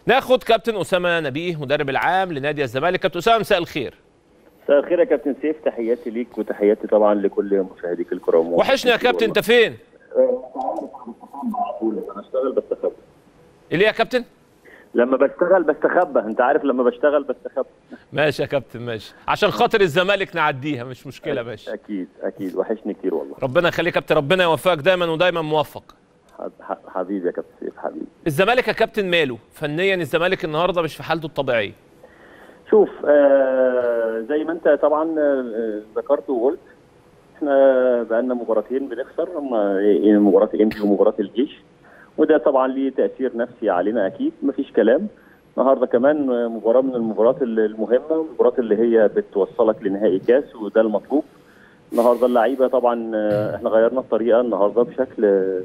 ناخد كابتن اسامه نبيه مدرب العام لنادي الزمالك كابتن اسامه مساء الخير مساء الخير يا كابتن سيف تحياتي ليك وتحياتي طبعا لكل مشاهديك الكرام وحشنا يا كابتن انت فين؟ انا اشتغل بستخبى اللي يا كابتن؟ لما بشتغل بستخبى انت عارف لما بشتغل بستخبى ماشي يا كابتن ماشي عشان خاطر الزمالك نعديها مش مشكله ماشي اكيد اكيد وحشني كتير والله ربنا يخليك يا كابتن ربنا يوفقك دايما ودايما موفق حبيبي يا كابتن سيف حبيبي الزمالك يا كابتن ماله فنيا الزمالك النهارده مش في حالته الطبيعيه شوف آه زي ما انت طبعا آه ذكرت وقلت احنا بقالنا مباراتين بنخسر هما مباراه انبي ومباراه الجيش وده طبعا ليه تاثير نفسي علينا اكيد مفيش كلام النهارده كمان مباراه من المباريات المهمه المباريات اللي هي بتوصلك لنهائي كاس وده المطلوب النهارده اللعيبه طبعا احنا غيرنا الطريقه النهارده بشكل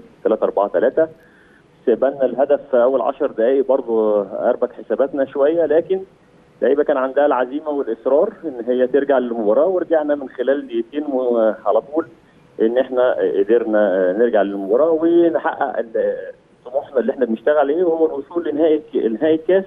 3 4 3 استقبلنا الهدف في اول 10 دقائق برضه اربك حساباتنا شويه لكن اللعيبه كان عندها العزيمه والاصرار ان هي ترجع للمباراه ورجعنا من خلال دقيقتين على طول ان احنا قدرنا نرجع للمباراه ونحقق طموحنا اللي احنا بنشتغل عليه وهو الوصول لنهائي نهائي الكاس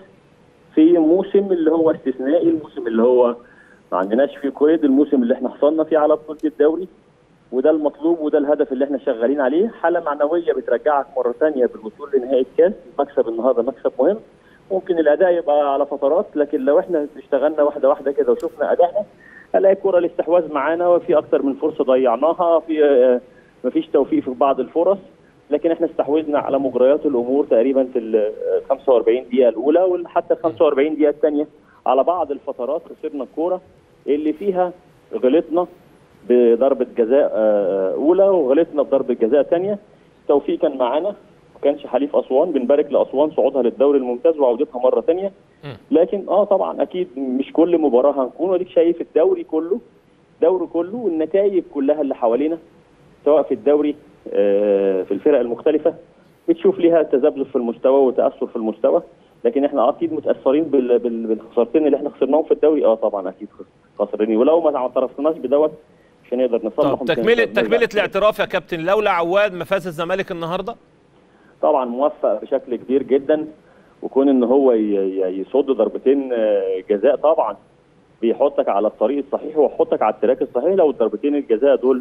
في موسم اللي هو استثنائي الموسم اللي هو ما عندناش فيه قيد الموسم اللي احنا حصلنا فيه على بطوله الدوري وده المطلوب وده الهدف اللي احنا شغالين عليه حاله معنويه بترجعك مره ثانيه بالوصول لنهائي الكاس مكسب النهارده مكسب مهم ممكن الاداء يبقى على فترات لكن لو احنا اشتغلنا واحده واحده كده وشفنا ادائنا هنلاقي الكره الاستحواذ معانا وفي اكتر من فرصه ضيعناها في مفيش توفيق في بعض الفرص لكن احنا استحوذنا على مجريات الامور تقريبا في ال 45 دقيقه الاولى وحتى ال 45 دقيقه الثانيه على بعض الفترات خسرنا الكوره اللي فيها غلطنا بضربه جزاء اولى وغلطنا بضربه جزاء ثانيه التوفيق كان معانا ما كانش حليف اسوان بنبارك لاسوان صعودها للدوري الممتاز وعودتها مره ثانيه لكن اه طبعا اكيد مش كل مباراه هنكون وديك شايف الدوري كله الدوري كله والنتائج كلها اللي حوالينا سواء في الدوري آه في الفرق المختلفه بتشوف ليها تذبذب في المستوى وتاثر في المستوى لكن احنا اكيد متاثرين بالخسارتين اللي احنا خسرناهم في الدوري اه طبعا اكيد خسرانين ولو ما اعترفناش بدوت مش هنقدر نصلح طب تكمله تكمله الاعتراف يا كابتن لولا عواد ما فاز الزمالك النهارده طبعا موفق بشكل كبير جدا وكون ان هو يصد ضربتين جزاء طبعا بيحطك على الطريق الصحيح ويحطك على التراك الصحيح لو الضربتين الجزاء دول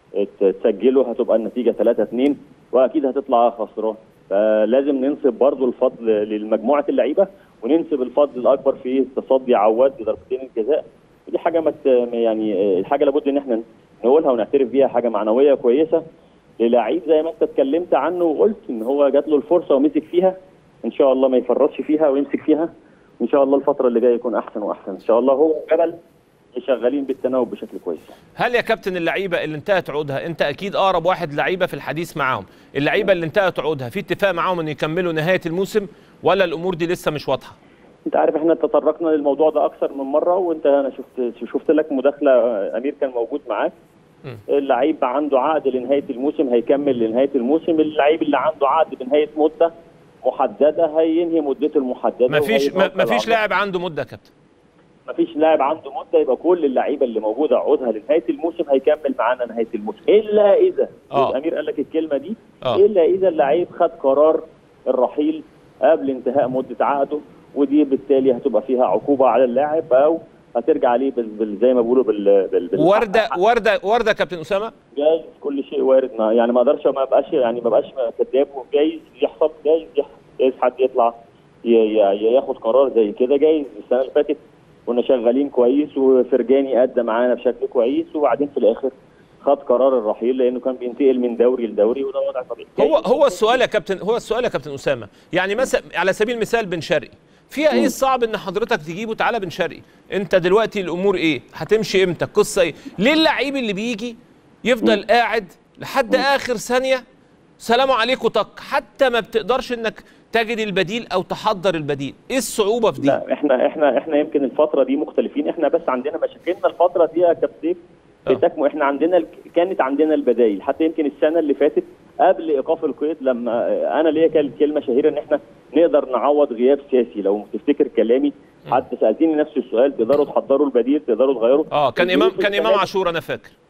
تسجلوا هتبقى النتيجه 3 2 واكيد هتطلع خسران فلازم ننسب برضو الفضل لمجموعه اللعيبه وننسب الفضل الاكبر في تصدي عواد لضربتين الجزاء ودي حاجه مت يعني الحاجه لابد ان احنا نقولها ونعترف بيها حاجه معنويه كويسه للعيب زي ما انت اتكلمت عنه وقلت ان هو جات له الفرصه ومسك فيها ان شاء الله ما يفرطش فيها ويمسك فيها ان شاء الله الفتره اللي جايه يكون احسن واحسن ان شاء الله هو جبل شغالين بالتناوب بشكل كويس هل يا كابتن اللعيبه اللي انتهت عقودها انت اكيد اقرب واحد لعيبه في الحديث معاهم اللعيبه اللي انتهت عقودها في اتفاق معاهم ان يكملوا نهايه الموسم ولا الامور دي لسه مش واضحه انت عارف احنا تطرقنا للموضوع ده اكثر من مره وانت انا شفت شفت لك مداخله امير كان موجود معاك اللعيب عنده عقد لنهايه الموسم هيكمل لنهايه الموسم اللعيب اللي عنده عقد بنهايه مده محدده هينهي مدته المحدده مفيش مفيش لاعب عنده مده يا كابتن مفيش لاعب عنده مده يبقى كل اللعيبه اللي موجوده عقودها لنهايه الموسم هيكمل معانا نهايه الموسم الا اذا آه. امير قال لك الكلمه دي آه. الا اذا اللعيب خد قرار الرحيل قبل انتهاء مده عقده ودي بالتالي هتبقى فيها عقوبه على اللاعب او هترجع عليه بال... بال... زي ما بيقولوا بال... بال... بال... ورده ورده ورده كابتن اسامه جايز كل شيء وارد ما يعني ما اقدرش ما ابقاش يعني ما بقاش كذاب وجايز يحصل جايز يحصل جايز حد يطلع ي... ي... ياخد قرار زي كده جايز السنه اللي فاتت كنا شغالين كويس وفرجاني ادى معانا بشكل كويس وبعدين في الاخر خد قرار الرحيل لانه كان بينتقل من دوري لدوري وده وضع طبيعي هو هو السؤال يا كابتن هو السؤال يا كابتن اسامه يعني مثلا على سبيل المثال بن شرقي فيها ايه الصعب ان حضرتك تجيبه تعالى بن شرقي انت دلوقتي الامور ايه هتمشي امتى القصه ايه ليه اللعيب اللي بيجي يفضل قاعد لحد اخر ثانيه سلام عليكم طق حتى ما بتقدرش انك تجد البديل او تحضر البديل ايه الصعوبه في دي لا احنا احنا احنا يمكن الفتره دي مختلفين احنا بس عندنا مشاكلنا الفتره دي يا كابتن بتكمل احنا عندنا كانت عندنا البدايل حتى يمكن السنه اللي فاتت قبل ايقاف القيد لما انا ليا كانت كلمه شهيره ان احنا نقدر نعوض غياب سياسي لو تفتكر كلامي حتى سالتني نفس السؤال تقدروا تحضروا البديل تقدروا تغيروا اه كان امام كان امام عاشور انا فاكر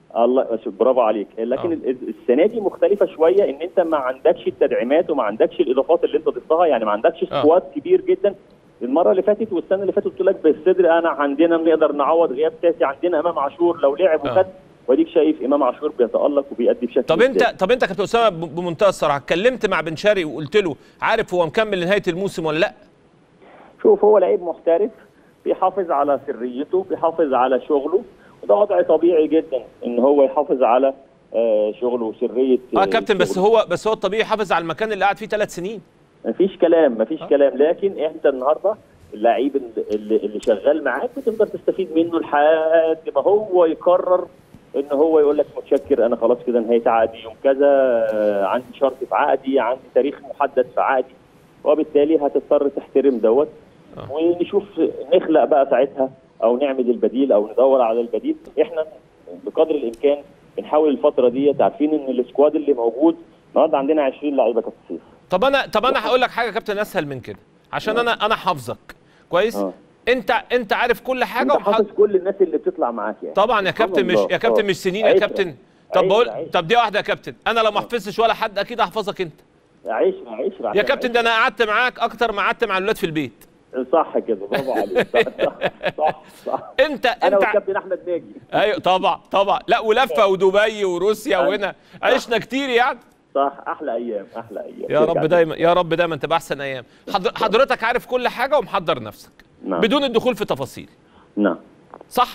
الله شوف، برافو عليك لكن آه. ال- السنه دي مختلفه شويه ان انت ما عندكش التدعيمات وما عندكش الاضافات اللي انت ضفتها يعني ما عندكش آه. سكواد كبير جدا المره اللي فاتت والسنه اللي فاتت قلت لك بالصدر انا عندنا نقدر نعوض غياب ساسي عندنا امام عاشور لو لعب آه. وخد واديك شايف امام عاشور بيتالق وبيأدي بشكل طب انت ممتاز. طب انت كابتن اسامه ب- بمنتهى الصراحه اتكلمت مع بن شرقي وقلت له عارف هو مكمل لنهايه الموسم ولا لا شوف هو لعيب محترف بيحافظ على سريته بيحافظ على شغله وده وضع طبيعي جدا ان هو يحافظ على آه، شغله وسريه اه كابتن بس شغله. هو بس هو الطبيعي يحافظ على المكان اللي قاعد فيه ثلاث سنين مفيش كلام مفيش آه. كلام لكن انت النهارده اللعيب اللي, اللي اللي شغال معاك بتقدر تستفيد منه لحد ما هو يقرر ان هو يقول لك متشكر انا خلاص كده انهيت عقدي يوم كذا آه، عندي شرط في عقدي عندي تاريخ محدد في عقدي وبالتالي هتضطر تحترم دوت آه. ونشوف نخلق بقى ساعتها او نعمل البديل او ندور على البديل احنا بقدر الامكان بنحاول الفتره ديت عارفين ان السكواد اللي موجود النهارده عندنا 20 لعيبه كابتن سيف طب انا طب انا هقول لك حاجه يا كابتن اسهل من كده عشان آه. انا انا حافظك كويس آه. انت انت عارف كل حاجه انت ومحض... حافظ كل الناس اللي بتطلع معاك يعني طبعا يا سبحان كابتن مش الله. يا كابتن آه. مش سنين يا عشرة. كابتن طب عشرة، بقول عشرة. طب دي واحده يا كابتن انا لو ما حفظتش ولا حد اكيد هحفظك انت عشرة عشرة يا عشان كابتن ده انا قعدت معاك اكتر ما قعدت مع الولاد في البيت عشرة. صح كده برافو عليك صح صح صح, صح. انت انا انت والكابتن احمد ناجي ايوه طبعا طبعا لا ولفه ودبي وروسيا أيوة. وهنا عشنا كتير يعني صح احلى ايام احلى ايام يا ترجع رب دايما يا رب دايما تبقى احسن ايام حضر- حضرتك عارف كل حاجه ومحضر نفسك نعم. بدون الدخول في تفاصيل نعم صح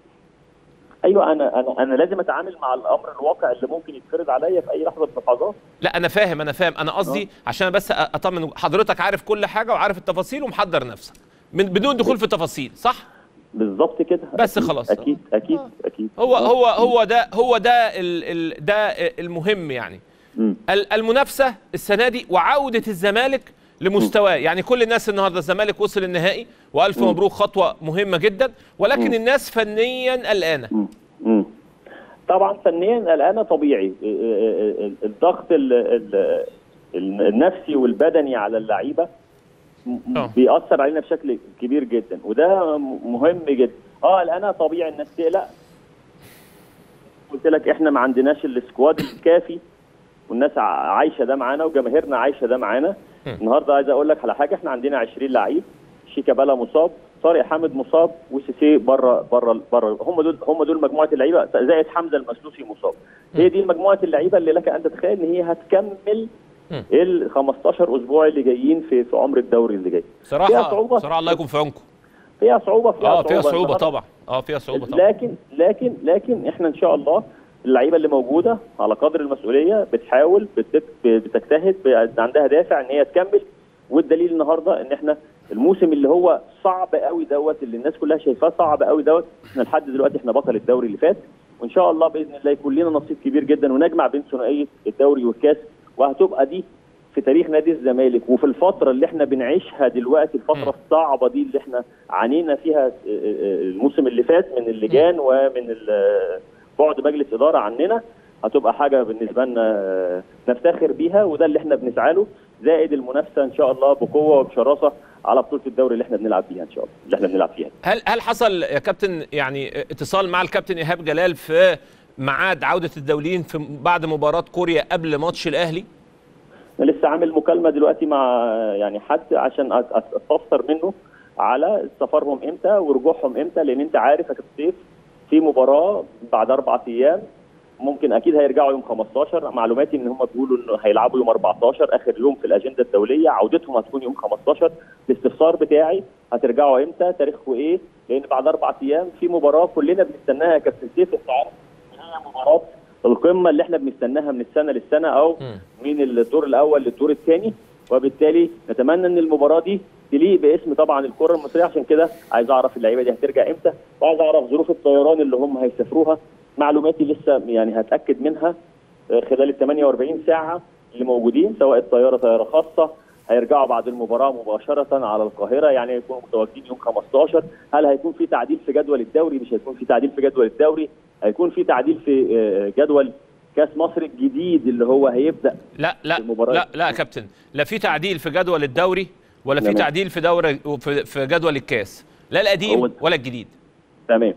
ايوه انا انا انا لازم اتعامل مع الامر الواقع اللي ممكن يتفرض عليا في اي لحظه من اللحظات لا انا فاهم انا فاهم انا قصدي عشان بس أ- اطمن حضرتك عارف كل حاجه وعارف التفاصيل ومحضر نفسك من بدون دخول في تفاصيل صح بالظبط كده بس أكيد، خلاص. اكيد اكيد آه. اكيد هو هو هو ده هو ده ال ال ده المهم يعني مم. ال- المنافسه السنه دي وعوده الزمالك لمستواه يعني كل الناس النهارده الزمالك وصل النهائي والف مم. مبروك خطوه مهمه جدا ولكن مم. الناس فنيا قلقانه مم. مم. طبعا فنيا قلقانه طبيعي ال- ال- ال- الضغط ال- ال- ال- النفسي والبدني على اللعيبه م- آه. بيأثر علينا بشكل كبير جدا وده م- مهم جدا اه قلقانه طبيعي الناس تقلق قلت لك احنا ما عندناش السكواد الكافي والناس ع- عايشه ده معانا وجماهيرنا عايشه ده معانا مم. النهارده عايز اقول لك على حاجه احنا عندنا 20 لعيب شيكابالا مصاب طارق حامد مصاب وسيسي بره بره بره هم دول هم دول مجموعه اللعيبه زائد حمزه المسلوسي مصاب هي دي مجموعه اللعيبه اللي لك ان تتخيل ان هي هتكمل مم. ال 15 اسبوع اللي جايين في في عمر الدوري اللي جاي فيها صراحه صعوبة. صراحه الله يكون في عونكم فيها صعوبه فيها اه فيها صعوبه النهاردة طبعا اه فيها صعوبه طبعا لكن لكن لكن احنا ان شاء الله اللعيبه اللي موجوده على قدر المسؤوليه بتحاول بتت- بتجتهد ب- عندها دافع ان هي تكمل والدليل النهارده ان احنا الموسم اللي هو صعب قوي دوت اللي الناس كلها شايفاه صعب قوي دوت احنا لحد دلوقتي احنا بطل الدوري اللي فات وان شاء الله باذن الله يكون لنا نصيب كبير جدا ونجمع بين ثنائيه الدوري والكاس وهتبقى دي في تاريخ نادي الزمالك وفي الفتره اللي احنا بنعيشها دلوقتي الفتره م. الصعبه دي اللي احنا عانينا فيها آه، آه، الموسم اللي فات من اللجان ومن ال- بعد مجلس اداره عننا هتبقى حاجه بالنسبه لنا آه، نفتخر بيها وده اللي احنا بنسعى له زائد المنافسه ان شاء الله بقوه وبشراسه على بطوله الدوري اللي احنا بنلعب فيها ان شاء الله اللي احنا بنلعب فيها هل هل حصل يا كابتن يعني اتصال مع الكابتن ايهاب جلال في ميعاد عوده الدوليين في بعد مباراه كوريا قبل ماتش الاهلي انا لسه عامل مكالمه دلوقتي مع يعني حد عشان أت- أت- استفسر منه على سفرهم امتى ورجوعهم امتى لان انت عارف يا كابتن سيف في مباراه بعد اربع ايام ممكن اكيد هيرجعوا يوم 15 معلوماتي ان هم بيقولوا انه هيلعبوا يوم 14 اخر يوم في الاجنده الدوليه عودتهم هتكون يوم 15 الاستفسار بتاعي هترجعوا امتى تاريخكم ايه لان بعد اربع ايام في مباراه كلنا بنستناها يا كابتن سيف انت عارف إن هي مباراه القمه اللي احنا بنستناها من السنه للسنه او مم. من الدور الاول للدور الثاني وبالتالي نتمنى ان المباراه دي تليق باسم طبعا الكره المصريه عشان كده عايز اعرف اللعيبه دي هترجع امتى وعايز اعرف ظروف الطيران اللي هم هيسافروها معلوماتي لسه يعني هتاكد منها آه، خلال ال 48 ساعه اللي موجودين سواء الطياره طياره خاصه هيرجعوا بعد المباراه مباشره على القاهره يعني هيكونوا متواجدين يوم 15 هل هيكون في تعديل في جدول الدوري مش هيكون في تعديل في جدول الدوري هيكون في تعديل في آه، جدول كاس مصر الجديد اللي هو هيبدا لا لا المباراة. لا لا يا كابتن لا في تعديل في جدول الدوري ولا في تمام. تعديل في دوري في, في جدول الكاس لا القديم هو- ولا الجديد تمام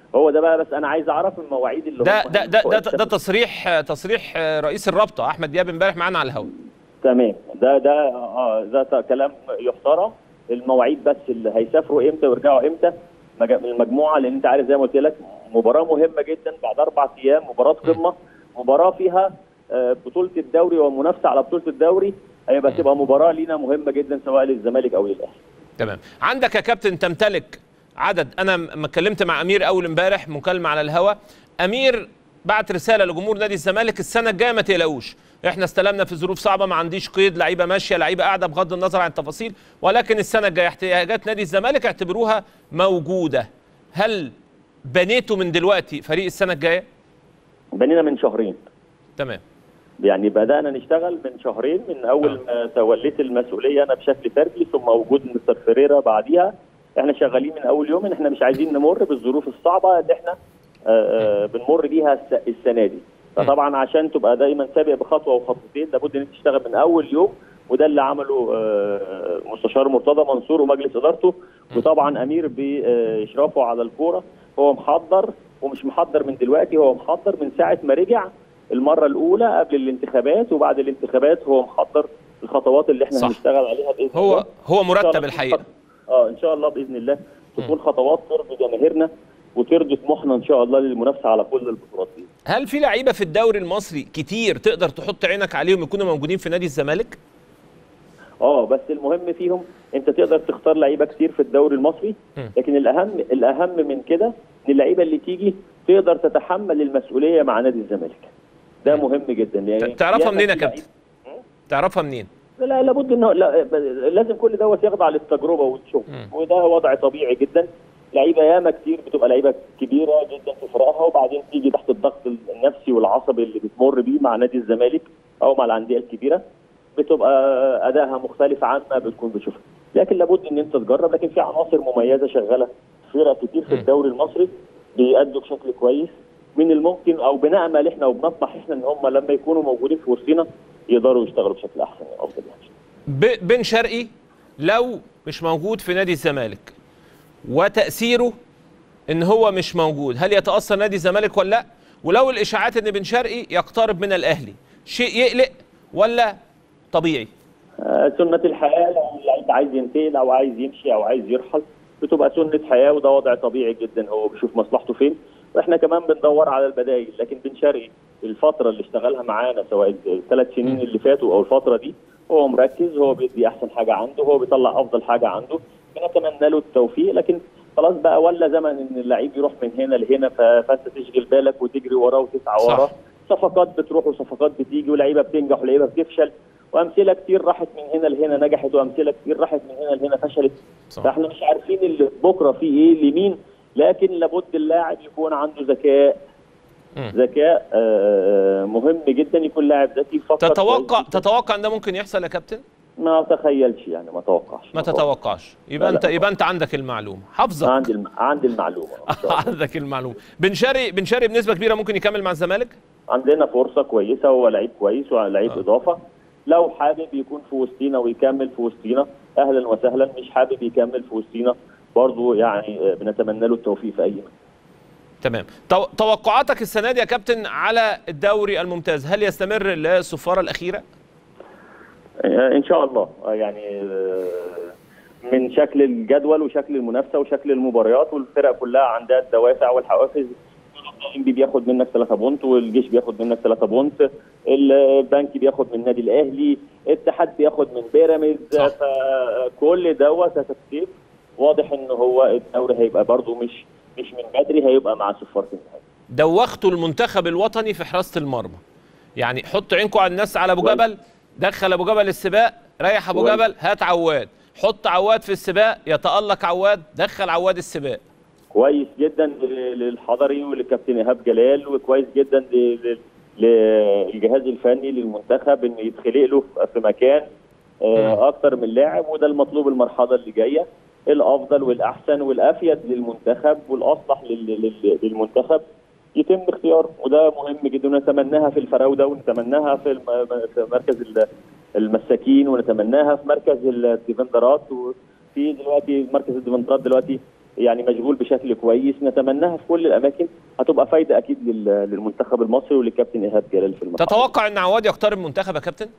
هو ده بقى بس انا عايز اعرف المواعيد اللي ده هم ده ده ده, كويسة. ده تصريح تصريح رئيس الرابطه احمد دياب امبارح معانا على الهواء تمام ده ده اه ده ت- كلام يحترم المواعيد بس اللي هيسافروا امتى ويرجعوا امتى مج- من المجموعه لان انت عارف زي ما قلت لك مباراه مهمه جدا بعد اربع ايام مباراه قمه مباراه فيها آه، بطوله الدوري ومنافسه على بطوله الدوري هيبقى تبقى مباراه لينا مهمه جدا سواء للزمالك او للاهلي تمام عندك يا كابتن تمتلك عدد انا ما اتكلمت مع امير اول امبارح مكالمه على الهواء امير بعت رساله لجمهور نادي الزمالك السنه الجايه ما تقلقوش احنا استلمنا في ظروف صعبه ما عنديش قيد لعيبه ماشيه لعيبه قاعده بغض النظر عن التفاصيل ولكن السنه الجايه احتياجات نادي الزمالك اعتبروها موجوده هل بنيتوا من دلوقتي فريق السنه الجايه بنينا من شهرين تمام يعني بدانا نشتغل من شهرين من اول ما توليت المسؤوليه انا بشكل فردي ثم وجود مستر فيريرا بعديها احنا شغالين من اول يوم ان احنا مش عايزين نمر بالظروف الصعبه اللي احنا آه، آه، بنمر بيها الس- السنه دي فطبعا عشان تبقى دايما سابق بخطوه وخطوتين لابد ان انت تشتغل من اول يوم وده اللي عمله آه، مستشار مرتضى منصور ومجلس ادارته وطبعا امير باشرافه على الكوره هو محضر ومش محضر من دلوقتي هو محضر من ساعه ما رجع المره الاولى قبل الانتخابات وبعد الانتخابات هو محضر الخطوات اللي احنا صح. هنشتغل عليها باذن هو الله هو إن شاء مرتب الله الحقيقه اه ان شاء الله باذن الله تكون خطوات ترضي جماهيرنا وترضي طموحنا ان شاء الله للمنافسه على كل البطولات دي هل في لعيبه في الدوري المصري كتير تقدر تحط عينك عليهم يكونوا موجودين في نادي الزمالك اه بس المهم فيهم انت تقدر تختار لعيبه كتير في الدوري المصري مم. لكن الاهم الاهم من كده ان اللعيبه اللي تيجي تقدر تتحمل المسؤوليه مع نادي الزمالك ده مهم جدا يعني تعرفها ياما منين يا في كابتن تعرفها منين لا لابد انه لا لازم كل دوت يخضع للتجربه والشغل مم. وده وضع طبيعي جدا لعيبه ياما كتير بتبقى لعيبه كبيره جدا في فرقها وبعدين تيجي تحت الضغط النفسي والعصبي اللي بتمر بيه مع نادي الزمالك او مع الانديه الكبيره بتبقى ادائها مختلف عن ما بتكون بتشوفها لكن لابد ان انت تجرب لكن في عناصر مميزه شغاله في فرق كتير في مم. الدوري المصري بيأدوا بشكل كويس من الممكن او بنامل احنا وبنطمح احنا ان هم لما يكونوا موجودين في وسطنا يقدروا يشتغلوا بشكل احسن وافضل يعني ب- بن شرقي لو مش موجود في نادي الزمالك وتأثيره ان هو مش موجود هل يتأثر نادي الزمالك ولا لا ولو الاشاعات ان بن شرقي يقترب من الاهلي شيء يقلق ولا طبيعي آه، سنة الحياة لو اللعيب عايز ينتقل أو عايز يمشي أو عايز يرحل بتبقى سنة حياة وده وضع طبيعي جدا هو بيشوف مصلحته فين واحنا كمان بندور على البدائل لكن بن شرقي الفترة اللي اشتغلها معانا سواء الثلاث سنين اللي فاتوا أو الفترة دي هو مركز هو بيدي أحسن حاجة عنده هو بيطلع أفضل حاجة عنده بنتمنى له التوفيق لكن خلاص بقى ولا زمن ان اللعيب يروح من هنا لهنا ف- فانت تشغل بالك وتجري وراه وتسعى صح. وراه صفقات بتروح وصفقات بتيجي ولعيبه بتنجح ولعيبه بتفشل وامثله كتير راحت من هنا لهنا نجحت وامثله كتير راحت من هنا لهنا فشلت صح. فاحنا مش عارفين اللي بكره فيه ايه لمين لكن لابد اللاعب يكون عنده ذكاء مم. ذكاء آه، مهم جدا يكون لاعب ذكي يفكر تتوقع كويس جداً. تتوقع ان ده ممكن يحصل يا كابتن ما اتخيلش يعني ما اتوقعش ما تتوقعش يبقى لا، انت لا. يبقى انت عندك المعلومه حافظك عندي الم... عندي المعلومه إن شاء الله. عندك المعلومه بن شرقي بن شرقي بنسبه كبيره ممكن يكمل مع الزمالك عندنا فرصه كويسه هو لعيب كويس ولعيب آه. اضافه لو حابب يكون في وسطينا ويكمل في وسطينا اهلا وسهلا مش حابب يكمل في وسطينا برضه يعني آه، بنتمنى له التوفيق في اي مكان تمام تو- توقعاتك السنه دي يا كابتن على الدوري الممتاز هل يستمر الصفاره الاخيره آه، ان شاء الله آه، يعني آه، من شكل الجدول وشكل المنافسه وشكل المباريات والفرق كلها عندها الدوافع والحوافز الانبي بياخد منك 3 بونت والجيش بياخد منك 3 بونت البنك بياخد من النادي الاهلي الاتحاد بياخد من بيراميدز صح. فكل دوت يا تكتيف واضح ان هو الدوري هيبقى برضه مش مش من بدري هيبقى مع صفاره النهائي دوختوا المنتخب الوطني في حراسه المرمى يعني حط عينكم على الناس على ابو كويس. جبل دخل ابو جبل السباق ريح ابو كويس. جبل هات عواد حط عواد في السباق يتالق عواد دخل عواد السباق كويس جدا ل- للحضري وللكابتن ايهاب جلال وكويس جدا ل- ل- للجهاز الفني للمنتخب ان يتخلق له في مكان مم. آه، اكتر من لاعب وده المطلوب المرحله اللي جايه الافضل والاحسن والافيد للمنتخب والاصلح لل- لل- للمنتخب يتم اختياره وده مهم جدا ونتمناها في الفراوده ونتمناها في الم- في مركز ال- المساكين ونتمناها في مركز الديفندرات وفي دلوقتي مركز الديفندرات دلوقتي يعني مشغول بشكل كويس نتمناها في كل الاماكن هتبقى فايده اكيد لل- للمنتخب المصري وللكابتن ايهاب جلال في الملعب تتوقع ان عواد يقترب منتخب يا كابتن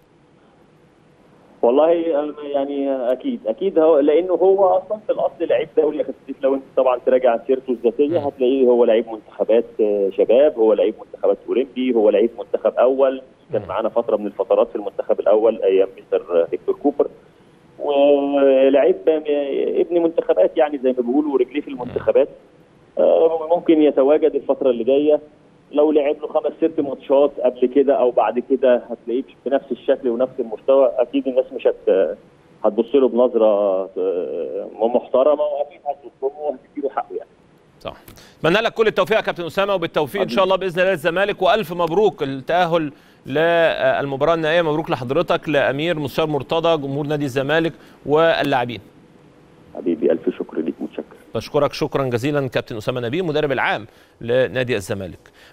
والله أنا يعني اكيد اكيد هو لانه هو اصلا في الاصل لعيب دولي يا كابتن لو انت طبعا تراجع سيرته الذاتيه مم. هتلاقيه هو لعيب منتخبات آه، شباب هو لعيب منتخبات اولمبي هو لعيب منتخب اول كان مم. معانا فتره من الفترات في المنتخب الاول ايام مستر هيكتور كوبر ولعيب ابن منتخبات يعني زي ما بيقولوا رجليه في المنتخبات آه، ممكن يتواجد الفتره اللي جايه لو لعب له خمس ست ماتشات قبل كده او بعد كده هتلاقيه بنفس الشكل ونفس المستوى اكيد الناس مش هت هتبص له بنظره آه، محترمه واكيد هتظلمه وهتديله حقه يعني صح اتمنى لك كل التوفيق يا كابتن اسامه وبالتوفيق ان شاء الله باذن الله للزمالك والف مبروك التاهل للمباراه النهائيه مبروك لحضرتك لامير مستشار مرتضى جمهور نادي الزمالك واللاعبين حبيبي الف شكر ليك متشكر بشكرك شكرا جزيلا كابتن اسامه نبيه مدرب العام لنادي الزمالك